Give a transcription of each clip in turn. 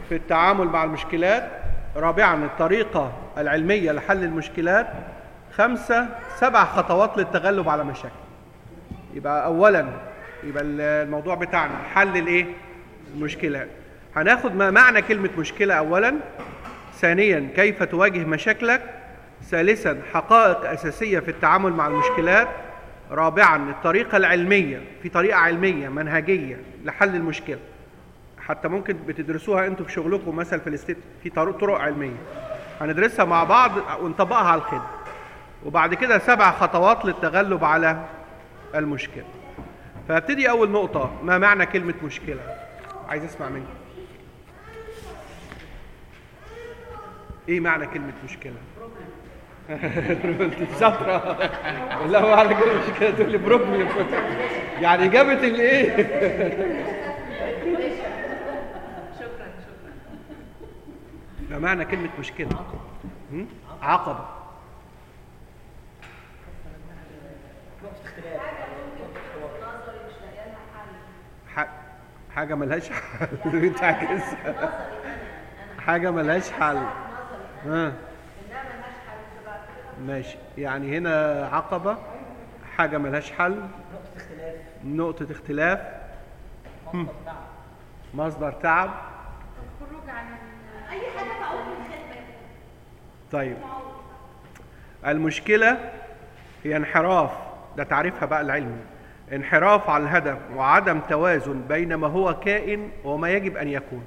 في التعامل مع المشكلات رابعا الطريقة العلمية لحل المشكلات خمسة سبع خطوات للتغلب على مشاكل يبقى أولا يبقى الموضوع بتاعنا حل الايه المشكلات هناخد ما معنى كلمة مشكلة أولا ثانيا كيف تواجه مشاكلك ثالثا حقائق أساسية في التعامل مع المشكلات رابعا الطريقة العلمية في طريقة علمية منهجية لحل المشكلة حتى ممكن بتدرسوها انتوا في شغلكم مثلا في الاستيت في طرق طرق علمية هندرسها مع بعض ونطبقها على الخدمة وبعد كده سبع خطوات للتغلب على المشكلة فابتدي أول نقطة ما معنى كلمة مشكلة عايز أسمع منك إيه معنى كلمة مشكلة؟ شاطرة لا هو على كده مشكلة تقول لي بروبلم يعني جابت الإيه؟ شكرا شكرا ما معنى كلمة مشكلة؟ هم؟ عقبة ح- حاجة ملهاش حل انت عاكسها حاجة ملهاش حل ها ماشي يعني هنا عقبة حاجة ملهاش حل نقطة اختلاف هم. مصدر تعب الخروج عن ال- اي حاجه في اول الخدمه طيب المشكلة هي انحراف ده تعريفها بقى العلمي انحراف عن الهدف وعدم توازن بين ما هو كائن وما يجب أن يكون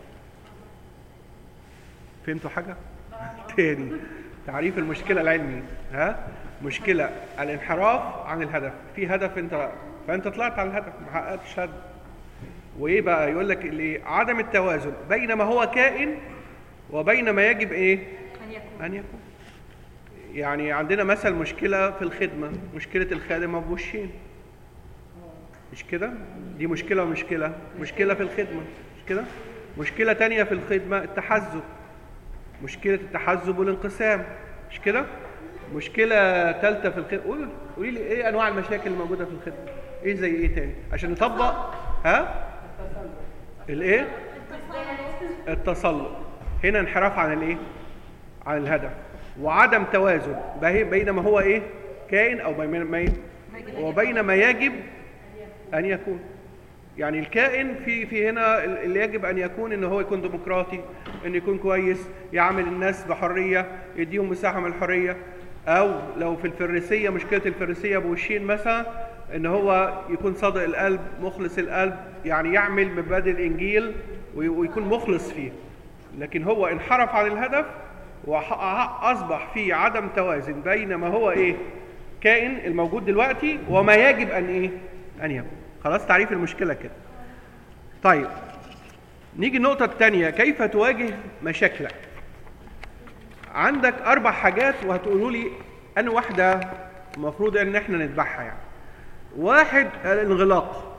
فهمتوا حاجة؟ تاني تعريف المشكلة العلمي ها؟ مشكلة الانحراف عن الهدف في هدف انت فانت طلعت على الهدف ما حققتش هدف وايه بقى يقول لك اللي عدم التوازن بين ما هو كائن وبين ما يجب ايه أن يكون أن يكون يعني عندنا مثل مشكلة في الخدمة مشكلة الخادم أبو وشين مش كده؟ دي مشكلة ومشكلة مشكلة في الخدمة مش كده؟ مشكلة تانية في الخدمة التحزب مشكلة التحزب والانقسام مش كده؟ مشكلة ثالثة في الخدمة قولوا قولي لي إيه أنواع المشاكل اللي موجودة في الخدمة؟ إيه زي إيه تاني؟ عشان نطبق ها؟ الإيه؟ التسلط هنا انحراف عن الايه عن الهدف وعدم توازن بي- بين ما هو ايه كائن او بين ما ي- وبين ما يجب ان يكون يعني الكائن في في هنا ال- اللي يجب ان يكون ان هو يكون ديمقراطي ان يكون كويس يعامل الناس بحريه يديهم مساحه من الحريه او لو في الفريسيه مشكله الفريسيه بوشين مثلا ان هو يكون صادق القلب مخلص القلب يعني يعمل مبادئ الانجيل وي- ويكون مخلص فيه لكن هو انحرف عن الهدف واصبح في عدم توازن بين ما هو ايه كائن الموجود دلوقتي وما يجب ان ايه ان يكون خلاص تعريف المشكله كده طيب نيجي النقطه الثانيه كيف تواجه مشاكلك عندك اربع حاجات وهتقولوا لي انا واحده المفروض ان احنا نتبعها يعني واحد الانغلاق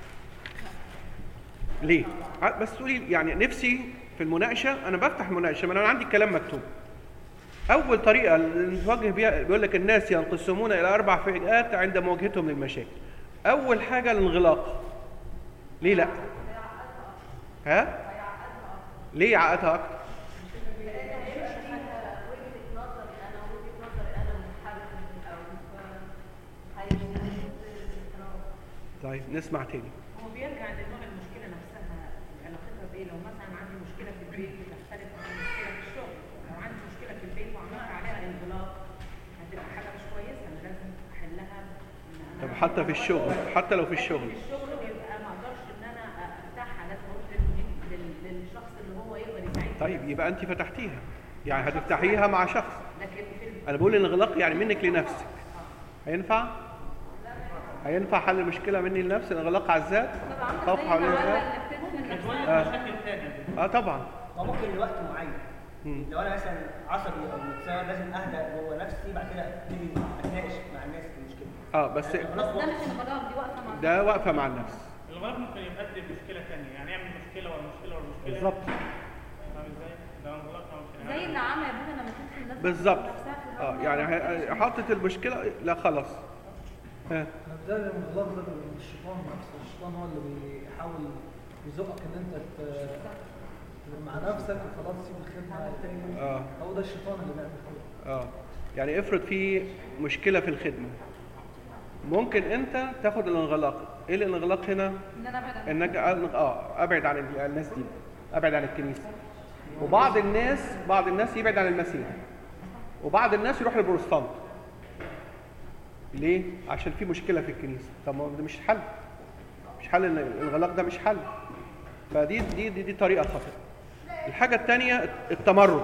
ليه ع- بس تقولي يعني نفسي في المناقشه انا بفتح المناقشه ما انا عندي الكلام مكتوب اول طريقه اللي نواجه بيها بيقول لك الناس ينقسمون الى اربع فئات عند مواجهتهم للمشاكل اول حاجه الانغلاق ليه لا ها ليه يعقدها اكتر وجهه نظري انا وجهه نظري انا منحرفه من الاول فهيشتغل طيب نسمع تاني هو بيرجع لنوع المشكله نفسها علاقتها بايه لو مثلا عندي مشكله في البيت بتختلف عن المشكله في الشغل لو عندي مشكله في البيت وعملت عليها انغلاق هتبقى حاجه مش كويسه انا لازم احلها إن أنا- طب حتى في الشغل حتى لو في لكن الشغل في الشغل بيبقى ما اقدرش ان انا افتحها لازم اقول لل- لل- للشخص اللي هو يقدر يساعدني طيب يبقى انت فتحتيها يعني هتفتحيها مع شخص لكن في ال- انا بقول الانغلاق يعني منك لنفسك هينفع هينفع حل المشكله مني لنفسي الانغلاق على الذات خوف حوالين الذات اه اه طبعا هو ممكن لوقت معين مم. لو انا مثلا عصبي او متساوي لازم اهدى جوه نفسي بعد كده ابتدي اتناقش مع الناس في المشكله اه بس الانغلاق ده وقت. مش انغلاق دي واقفه مع ده واقفه مع النفس الغلط ممكن يؤدي لمشكله ثانيه يعني يعمل مشكله ورا مشكله ورا مشكله بالظبط فاهم ازاي؟ ده انغلاقنا مش زي النعامه يا ابونا لما تدخل الناس بالظبط نفسها في اه الهواء. يعني ه- حطت المشكله لا خلاص ها ده الانغلاق ده من الشيطان نفسه الشيطان هو اللي بيحاول يزقك ان انت ت- مع نفسك وخلاص سيب الخدمه تاني اه هو ده الشيطان اللي بيعمل كده اه يعني افرض في مشكله في الخدمه ممكن انت تاخد الانغلاق ايه الانغلاق هنا ان انا ابعد عن انك اه ابعد عن ال- الناس دي ابعد عن الكنيسه وبعض الناس بعض الناس يبعد عن المسيح وبعض الناس يروح للبروتستانت ليه عشان في مشكله في الكنيسه طب ما هو ده مش حل مش حل إن الانغلاق ده مش حل فدي دي دي, دي طريقه خطأ الحاجه الثانيه التمرد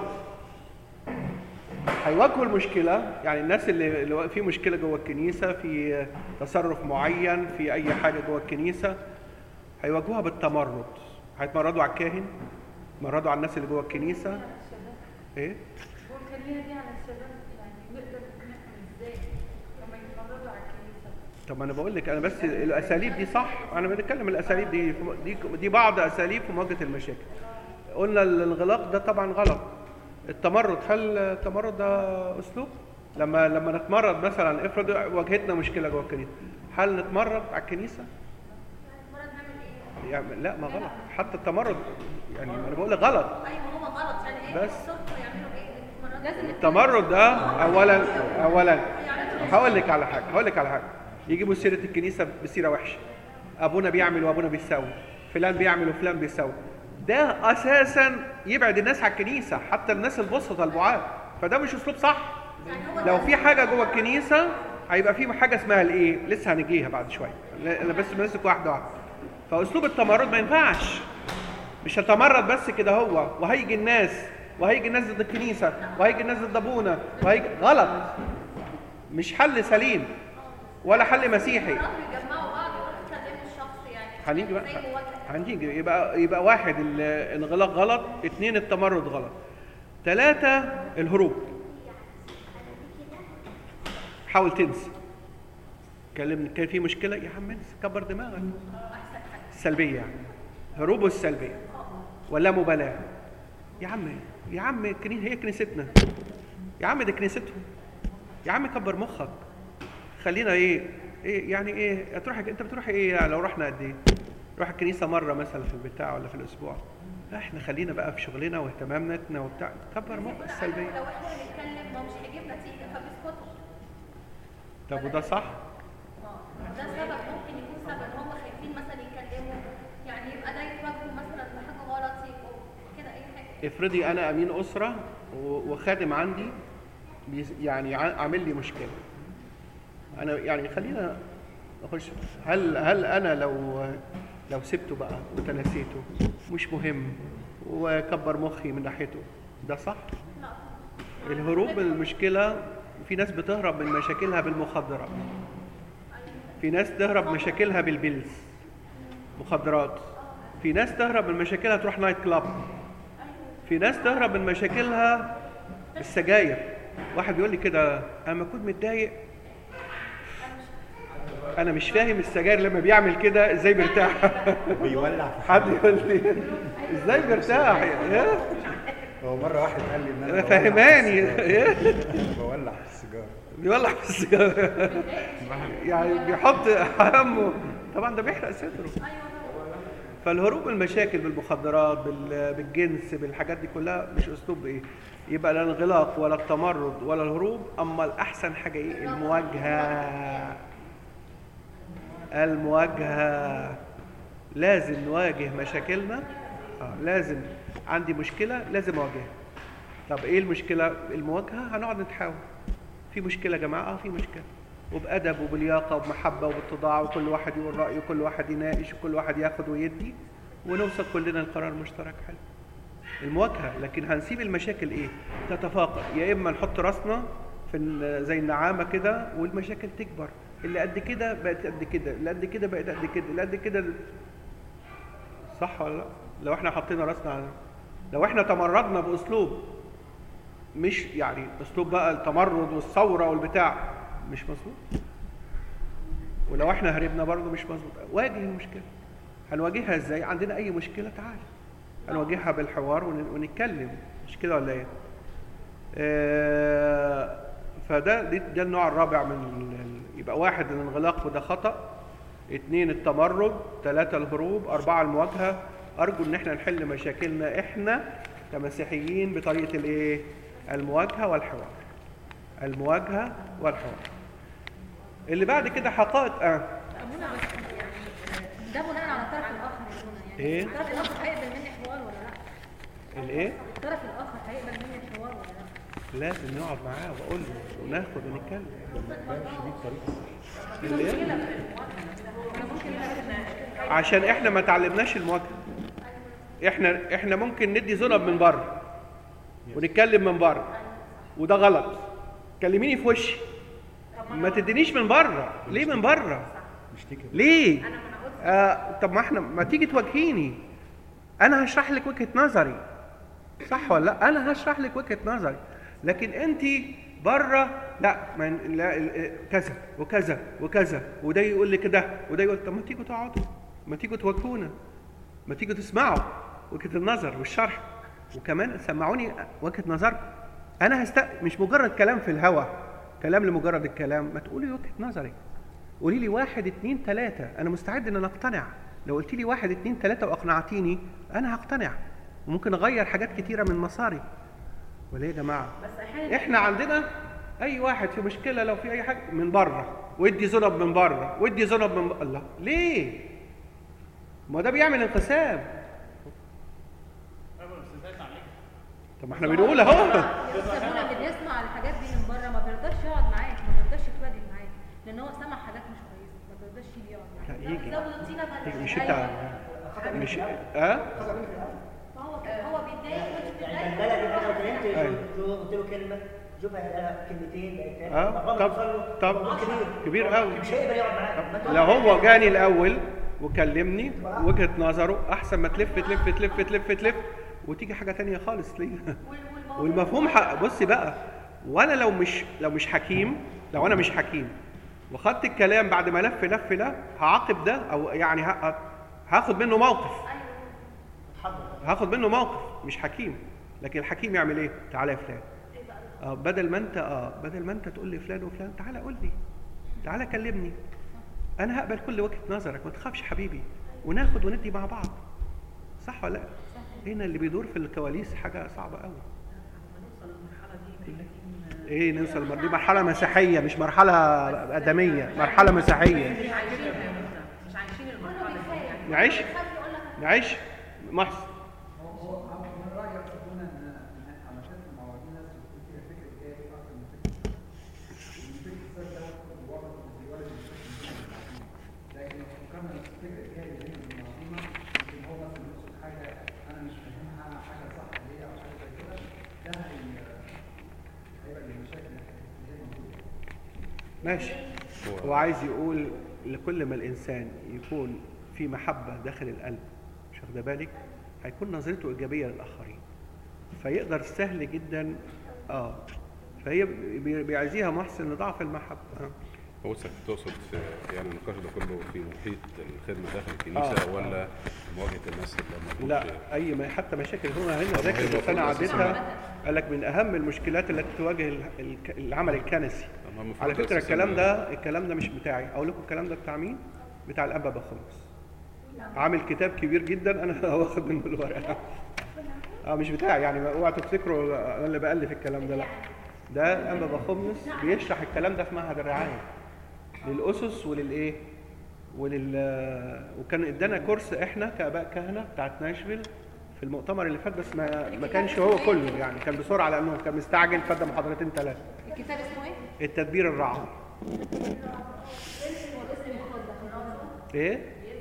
هيواجهوا المشكله يعني الناس اللي, اللي في مشكله جوه الكنيسه في تصرف معين في اي حاجه جوه الكنيسه هيواجهوها بالتمرد هيتمردوا على الكاهن يتمردوا على الناس اللي جوه الكنيسه ايه والكلمه دي على الشباب يعني نقدر نقنعهم ازاي لما يتمردوا على الكنيسه طب انا بقول لك انا بس الاساليب دي صح انا بنتكلم الاساليب دي دي دي بعض اساليب في مواجهه المشاكل قلنا الانغلاق ده طبعا غلط التمرد هل التمرد ده اسلوب لما لما نتمرد مثلا افرض واجهتنا مشكله جوه الكنيسه هل نتمرد على الكنيسه المرض نعمل ايه؟ يعني لا ما غلط حتى التمرد يعني انا بقول لك غلط ايوه هو غلط يعني ايه بس. الصبح يعملوا ايه؟ المرض لازم التمرد ده اولا اولا هقول لك على حاجه هقول لك على حاجه يجيبوا سيره الكنيسه بسيره وحشه ابونا بيعمل وابونا بيسوي فلان بيعمل وفلان بيسوي ده اساسا يبعد الناس عن الكنيسه حتى الناس البسطة البعاد فده مش اسلوب صح لو في حاجه جوه الكنيسه هيبقى في حاجه اسمها الايه لسه هنجيها بعد شويه انا بس ماسك واحده واحده فاسلوب التمرد ما ينفعش مش هتمرد بس كده هو وهيجي الناس وهيجي الناس ضد الكنيسه وهيجي الناس ضد ابونا وهيجي غلط مش حل سليم ولا حل مسيحي المرض بيجمعوا بعض ويروحوا يكلموا الشخص يعني هنيجي بقى زي مواجهه هنيجي يبقى يبقى واحد الانغلاق غلط اثنين التمرد غلط ثلاثة الهروب حاول تنسى كلمني كان في مشكلة يا عم انسى كبر دماغك السلبية يعني هروب السلبية ولا مبالاة يا عم يا عم الكنيسة هي كنيستنا يا عم دي كنيستهم يا عم كبر مخك خلينا ايه ايه يعني ايه تروح انت بتروح ايه يعني لو رحنا قد ايه نروح الكنيسه مره مثلا في البتاع ولا في الاسبوع لا احنا خلينا بقى في شغلنا واهتماماتنا وبتاع كبر مخ السلبيه لو احنا بنتكلم ما هو مش هيجيب نتيجه فبيسكتوا طب وده صح ده سبب ممكن يكون سبب هم خايفين مثلا يتكلموا يعني يبقى ده يتواجهوا مثلا بحاجه غلط يبقوا كده اي حاجه افرضي انا امين اسره و- وخادم عندي بيس- يعني ع- عامل لي مشكله انا يعني خلينا نخش هل هل انا لو لو سبته بقى وتناسيته مش مهم وكبر مخي من ناحيته ده صح الهروب من المشكله في ناس بتهرب من مشاكلها بالمخدرات في ناس تهرب من مشاكلها بالبيلز مخدرات في ناس تهرب من مشاكلها تروح نايت كلاب في ناس تهرب من مشاكلها بالسجاير واحد بيقول لي كده اما كنت متضايق انا مش فاهم السجاير لما بيعمل كده ازاي بيرتاح بيولع في حد يقول لي ازاي بيرتاح يا هو مره واحد قال لي ان انا انا بولع فاهماني في السيجارة. يا بولع في السيجاره بيولع في السجارة يعني بيحط همه طبعا ده بيحرق صدره فالهروب من المشاكل بالمخدرات بال- بالجنس بالحاجات دي كلها مش اسلوب ايه يبقى لا الانغلاق ولا التمرد ولا الهروب اما الاحسن حاجه ايه المواجهه المواجهه لازم نواجه مشاكلنا آه لازم عندي مشكله لازم اواجهها طب ايه المشكله المواجهه هنقعد نتحاور في مشكله يا جماعه اه في مشكله وبادب وبلياقه وبمحبه وباتضاع وكل واحد يقول رايه وكل واحد يناقش وكل واحد ياخد ويدي ونوصل كلنا لقرار مشترك حلو المواجهه لكن هنسيب المشاكل ايه تتفاقم يا اما نحط راسنا في ال- زي النعامه كده والمشاكل تكبر اللي قد كده بقت قد كده اللي قد كده بقت قد كده اللي قد كده صح ولا لا لو احنا حطينا راسنا على لو احنا تمردنا باسلوب مش يعني اسلوب بقى التمرد والثوره والبتاع مش مظبوط ولو احنا هربنا برضه مش مظبوط واجه المشكله هنواجهها ازاي عندنا اي مشكله تعال هنواجهها بالحوار ون- ونتكلم مش كده ولا ايه آه، فده ده ده النوع الرابع من ال- ال- يبقى واحد الانغلاق وده خطأ اثنين التمرد ثلاثة الهروب أربعة المواجهة ارجو ان احنا نحل مشاكلنا احنا كمسيحيين بطريقه الايه المواجهه والحوار المواجهه والحوار اللي بعد كده حقائق اه ابونا بس يعني ده بناء على الطرف الاخر يا ابونا يعني إيه؟ الطرف الاخر هيقبل مني حوار ولا لا الايه الطرف الاخر هيقبل مني الحوار ولا لا لازم نقعد معاه واقول له وناخد ونتكلم في اللي مشكله إيه؟ في المواجهه نفسها انا ممكن ان عشان احنا ما تعلمناش المواجهه احنا احنا ممكن ندي ذنب من بره ونتكلم من بره وده غلط كلميني في وشي ما تدينيش من بره ليه من بره ليه آه طب ما احنا ما تيجي تواجهيني انا هشرح لك وجهه نظري صح ولا لا انا هشرح لك وجهه نظري لكن انت بره لا, ما لا ال- كذا وكذا وكذا وده يقول لي كده وده يقول طب ما تيجوا تقعدوا ما تيجوا تواجهونا ما تيجوا تسمعوا وجهه النظر والشرح وكمان سمعوني وجهه نظركم انا هست مش مجرد كلام في الهوا كلام لمجرد الكلام ما تقولي وجهه نظرك قولي لي واحد اتنين تلاته انا مستعد ان انا اقتنع لو قلت لي واحد اتنين تلاته واقنعتيني انا هقتنع وممكن اغير حاجات كتيره من مساري ولا إيه يا جماعه بس احيانا احنا عندنا اي واحد في مشكله لو في اي حاجه من بره وادي ذنب من بره وادي ذنب من بره الله ليه ما ده بيعمل انقسام طب ما احنا بنقول اهو يا استاذ ابونا اللي بيسمع الحاجات دي من بره ما بيرضاش يقعد معاك ما بيرضاش يتواجد معاك لان هو سمع حاجات مش كويسه ما بيرضاش يجي يقعد معاك لا يجي زود الطينه يجي مش انت مش اه فهو كده هو بيتضايق وانت يعني بتتضايق كان بلدي كده وكلمت أيوة. شو- قلت له كلمه شوف هيبقى كلمتين بقت ثلاثة. اه مرة طب توصل له طب موضوع كبير كبير قوي مش هيقدر يقعد معاك ما تقعد لو معاك. هو جاني الاول وكلمني وجهه نظره احسن ما تلف تلف تلف تلف تلف وتيجي حاجه تانية خالص ليه والمفهوم حق بصي بقى وانا لو مش لو مش حكيم لو انا مش حكيم وخدت الكلام بعد ما لف لف ده هعاقب ده او يعني ه- هاخد منه موقف هاخد منه موقف مش حكيم لكن الحكيم يعمل ايه تعالى يا فلان اه بدل ما انت اه بدل ما انت تقول لي فلان وفلان تعالى قول لي تعالى كلمني انا هقبل كل وجهه نظرك ما تخافش حبيبي وناخد وندي مع بعض صح ولا لا هنا اللي بيدور في الكواليس حاجه صعبه قوي نوصل للمرحله دي محتاجين ايه نوصل لمر- دي مرحله مسيحيه مش مرحله ادميه مرحله مسيحيه مش عايشينها يا مستر مش عايشين المرحله دي يعني نعيش نعيش محسن هو هو هو من رايي يقصدون ان ان علشان المواضيع لازم يكون فيها فكره ايه اكتر من فكره ان فكره السر ده الوضع اللي بيولد الفكر لكن لو فكرنا في فكره ايه اللي هي المنظومه يمكن هو مثلا يقصد حاجه انا مش فاهمها حاجه صح ليه او حاجه زي كده ده هي هيبقى المشاكل اللي هي موجوده ماشي هو عايز يقول لكل ما الانسان يكون في محبه داخل القلب مش واخده بالك هيكون نظرته ايجابيه للاخرين فيقدر سهل جدا اه فهي بي- بيعزيها محسن لضعف المحبه آه. هو سك- تقصد في يعني النقاش ده كله في محيط الخدمه داخل الكنيسه آه. ولا مواجهه الناس اللي ما لا اي ما حتى مشاكل هنا هنا طب ما هي ذاكر المفروض انا أساساً عديتها قال لك من اهم المشكلات التي تواجه ال- الك- العمل الكنسي طب ما المفروض على فكره أساساً- الكلام ده الكلام ده مش بتاعي اقول لكم الكلام ده بتاع مين بتاع الانبا بخمس عامل كتاب كبير جدا انا واخد منه الورقه اه مش بتاعي يعني ما- اوعوا تفتكروا انا اللي بالف الكلام ده لا ده الانبا بخمس بيشرح الكلام ده في معهد الرعايه للاسس وللايه ولل وكان ادانا كورس احنا كاباء كهنه بتاعت ناشفيل في المؤتمر اللي فات بس ما ما كانش هو كله يعني كان بسرعه لانه كان مستعجل فدى محاضرتين ثلاثه الكتاب اسمه ايه؟ التدبير الرعوي ايه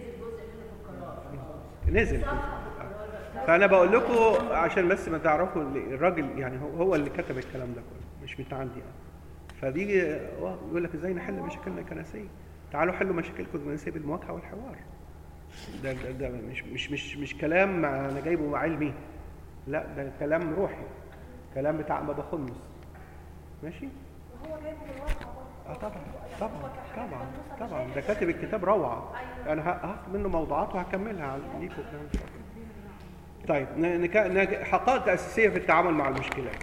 نزل فانا بقول لكم عشان بس ما تعرفوا اللي- الراجل يعني هو- هو اللي كتب الكلام ده كله مش من عندي انا فبيجي هو يقول لك ازاي نحل مشاكلنا الكنسيه تعالوا حلوا مشاكلكم الكنسيه بالمواجهه والحوار ده ده, ده مش مش مش مش كلام انا جايبه علمي لا ده كلام روحي كلام بتاع بابا خنس ماشي وهو جايبه من الواقع برضه اه طبعا طبعا طبعا طبعا ده كاتب الكتاب روعه انا ه- هاخد منه موضوعات وهكملها على- ليكم كمان إن شاء الله. طيب ن- نك... نك... حقائق اساسيه في التعامل مع المشكلات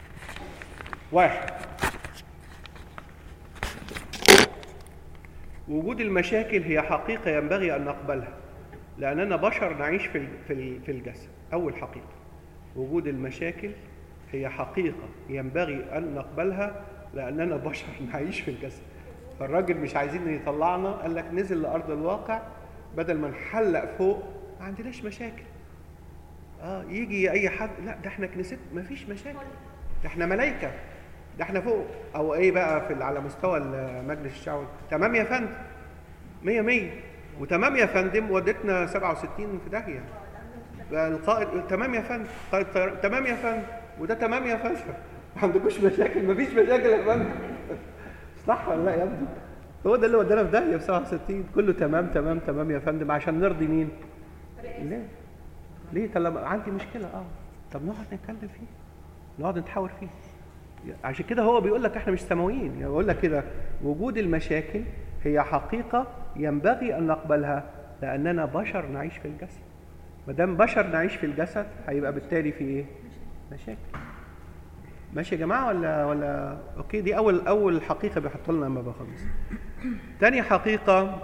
واحد وجود المشاكل هي حقيقة ينبغي أن نقبلها لأننا بشر نعيش في ال- في ال- في الجسد أول حقيقة وجود المشاكل هي حقيقة ينبغي أن نقبلها لأننا بشر نعيش في الجسد فالراجل مش عايزين يطلعنا قال لك نزل لأرض الواقع بدل ما نحلق فوق ما عندناش مشاكل اه يجي اي حد لا ده احنا كنيست ما فيش مشاكل ده احنا ملائكه ده احنا فوق او ايه بقى في على مستوى مجلس الشعب تمام يا فندم 100 100 وتمام يا فندم ودتنا 67 في داهيه بقى القائد تمام يا فندم قائد طيران تمام يا فندم وده تمام يا فندم ما عندكوش مشاكل ما فيش مشاكل يا فندم صح ولا لا يا ابني هو ده اللي ودانا في داهيه في 67 كله تمام تمام تمام يا فندم عشان نرضي مين ليه ليه طب عندي مشكله اه طب نقعد نتكلم فيه نقعد نتحاور فيه عشان كده هو بيقول لك احنا مش سماويين يعني بيقول لك كده وجود المشاكل هي حقيقه ينبغي ان نقبلها لاننا بشر نعيش في الجسد ما دام بشر نعيش في الجسد هيبقى بالتالي في ايه مشاكل ماشي يا جماعه ولا ولا اوكي دي اول اول حقيقه بيحط لنا لما بخلص تاني حقيقه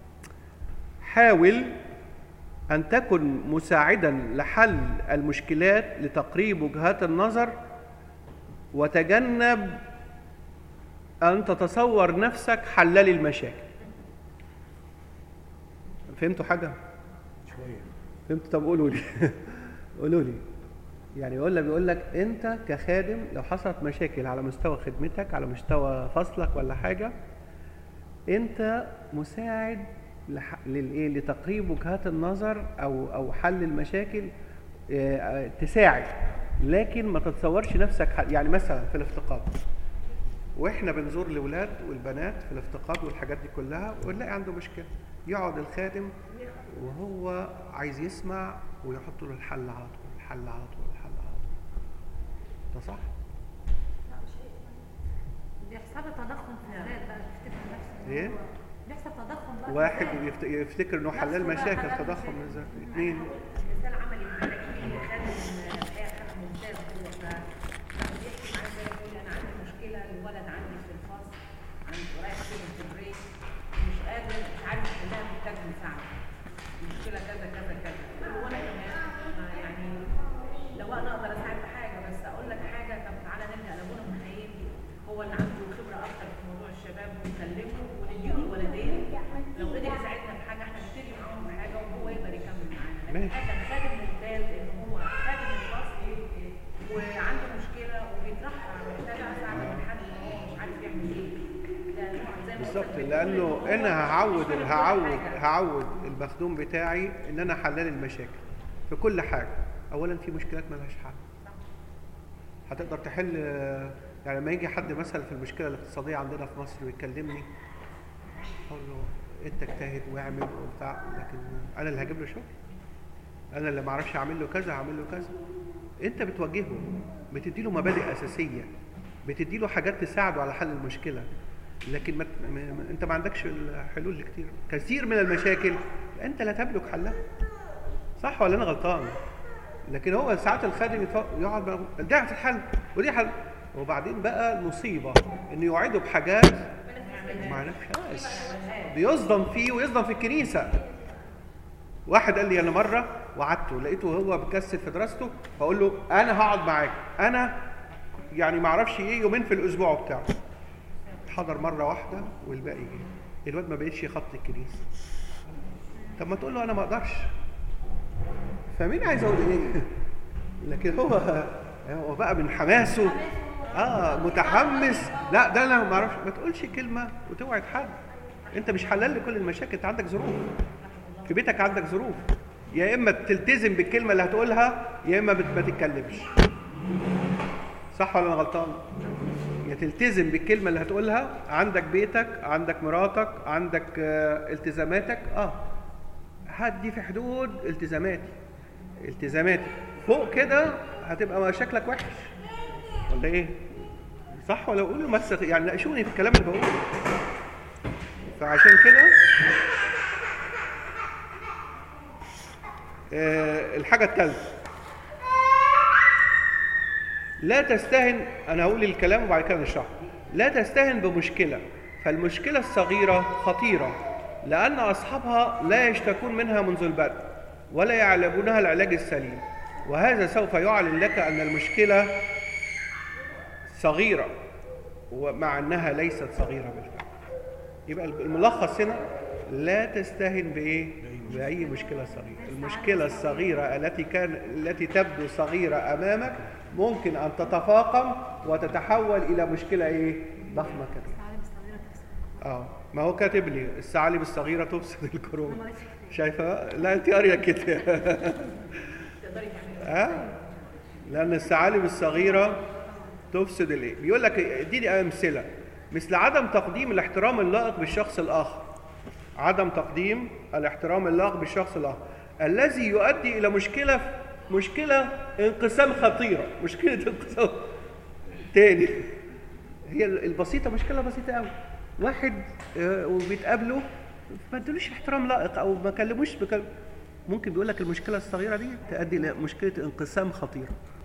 حاول أن تكن مساعدا لحل المشكلات لتقريب وجهات النظر وتجنب أن تتصور نفسك حلال المشاكل فهمتوا حاجة؟ شويه فهمتوا طب قولوا لي قولوا لي يعني يقول لك بيقول لك انت كخادم لو حصلت مشاكل على مستوى خدمتك على مستوى فصلك ولا حاجه انت مساعد لح... للايه لتقريب وجهات النظر او او حل المشاكل آه، تساعد لكن ما تتصورش نفسك حل... يعني مثلا في الافتقاد واحنا بنزور الاولاد والبنات في الافتقاد والحاجات دي كلها ونلاقي عنده مشكله يقعد الخادم وهو عايز يسمع ويحط له الحل على طول الحل على طول الحل على طول ده صح بيحصل تضخم في الذات بقى بيفتكر نفسه إن ايه هو- بيحصل تضخم بقى في واحد الذات. يفت- يفتكر انه حلال نفسه بقى مشاكل حلال تضخم من مشاكل. الذات اثنين مثال عملي بلاقيه خادم الحقيقه خادم ممتاز هو ف لما بيحكي معايا زي يقول لي انا عندي مشكله الولد عندي في الفصل عندي رايح فين في البريك مش قادر مش عارف يحلها محتاج مساعده المشكله كذا كذا كذا قلت له وانا كمان ما يعني لو انا اقدر اساعد في حاجه بس اقول لك حاجه طب تعالى نرجع لابونا مخيل هو اللي عنده خبره اكتر في موضوع الشباب ونكلمه ونديله الولدين لو قدر يساعدنا في حاجه احنا نبتدي معاهم في حاجه وهو يقدر يكمل معانا لكن ماشي. كان خادم ممتاز ان هو خادم الفصل وعنده مشكله وبيطرحها محتاج مساعده من حد ان هو مش عارف يعمل ايه ده نوع زي ما قلت بالظبط لك لانه هو انا هعود مش فاهم هعود كل حاجة. هعود المخدوم بتاعي ان انا حلال المشاكل في كل حاجه اولا في مشكلات ملهاش حل هتقدر تحل يعني لما يجي حد مثلا في المشكله الاقتصاديه عندنا في مصر ويكلمني اقول له انت اجتهد واعمل وبتاع لكن انا اللي هجيب له شغل انا اللي ما اعرفش اعمل له كذا هعمل له كذا انت بتوجهه بتدي له مبادئ اساسيه بتدي له حاجات تساعده على حل المشكله لكن ما ما- ما- انت ما عندكش الحلول كتير كثير من المشاكل انت لا تملك حلها صح ولا انا غلطان لكن هو ساعات الخادم يتف- يقعد بقى دي هتتحل ودي حل وبعدين بقى المصيبه انه يوعده بحاجات ما نفعهاش بيصدم فيه ويصدم في الكنيسه واحد قال لي انا مره وعدته لقيته هو بيكسل في دراسته فاقول له انا هقعد معاك انا يعني ما اعرفش ايه يومين في الاسبوع بتاعه حضر مره واحده والباقي جه الواد ما بقتش يخط الكنيسه طب ما تقول له انا ما اقدرش فمين عايز اقول ايه لكن هو هو بقى من حماسه اه متحمس لا ده انا ما اعرفش ما تقولش كلمه وتوعد حد انت مش حلال لكل المشاكل انت عندك ظروف في بيتك عندك ظروف يا اما تلتزم بالكلمه اللي هتقولها يا اما بت- ما تتكلمش صح ولا انا غلطان يا تلتزم بالكلمه اللي هتقولها عندك بيتك عندك مراتك عندك آه، التزاماتك اه هدي في حدود التزاماتي التزاماتي فوق كده هتبقى شكلك وحش ولا ايه صح ولا قولوا بس يعني ناقشوني في الكلام اللي بقوله فعشان كده آه، الحاجة الثالثة لا تستهن أنا هقول الكلام وبعد كده نشرحه لا تستهن بمشكلة فالمشكلة الصغيرة خطيرة لأن أصحابها لا يشتكون منها منذ البدء ولا يعلمونها العلاج السليم وهذا سوف يعلن لك أن المشكلة صغيرة ومع أنها ليست صغيرة بالفعل يبقى الملخص هنا لا تستهن بإيه؟ بأي مشكلة صغيرة المشكلة الصغيرة التي كان التي تبدو صغيرة أمامك ممكن أن تتفاقم وتتحول إلى مشكلة إيه؟ ضخمة كبيرة اه ما هو كاتب لي الثعالب الصغيرة تفسد الكروب شايفة؟ لا أنت قارية كده ها؟ لأن الثعالب الصغيرة تفسد الايه؟ بيقول لك اديني امثله مثل عدم تقديم الاحترام اللائق بالشخص الاخر. عدم تقديم الاحترام اللائق بالشخص الاخر الذي يؤدي الى مشكله مشكله انقسام خطيره، مشكله انقسام تاني هي البسيطه مشكله بسيطه قوي. واحد آه، وبيتقابلوا ما ادلوش احترام لائق او ما كلموش بكلم ممكن بيقول لك المشكله الصغيره دي تؤدي الى مشكله انقسام خطيره.